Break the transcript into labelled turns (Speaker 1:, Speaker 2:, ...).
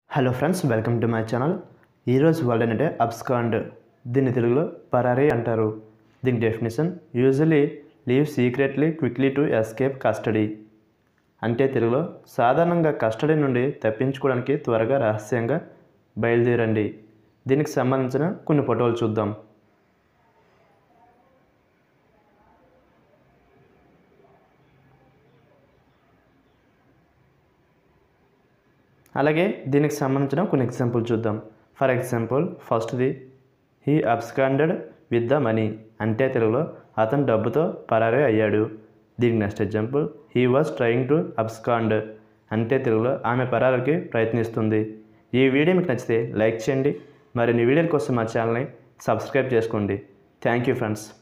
Speaker 1: hello friends welcome to my channel ఈరోజు word అంటే abscond దీన్ని తెలుగులో పరారీ అంటారు దీని definition usually leave secretly quickly to escape custody అంటే తెలుగులో సాధారణంగా కస్టడీ నుండి తప్పించుకోవడానికి త్వరగా రహస్యంగా బయలుదేరండి దీనికి సంబంధించిన కొన్ని ఫోటోలు చూద్దాం అలాగే దీనికి సంబంధించిన కొన్ని ఎగ్జాంపుల్ చూద్దాం ఫర్ ఎగ్జాంపుల్ ఫస్ట్ది he absconded with the money అంటే తెలుగులో అతను డబ్బుతో పరారే అయ్యాడు దీనికి next example he was trying to abscond అంటే తెలుగులో ఆమె పరారికి ప్రయత్నిస్తుంది ఈ వీడియో మీకు నచ్చితే లైక్ చేయండి మరిన్ని వీడియోల కోసం మా ఛానల్ని సబ్స్క్రైబ్ చేసుకోండి థ్యాంక్ యూ ఫ్రెండ్స్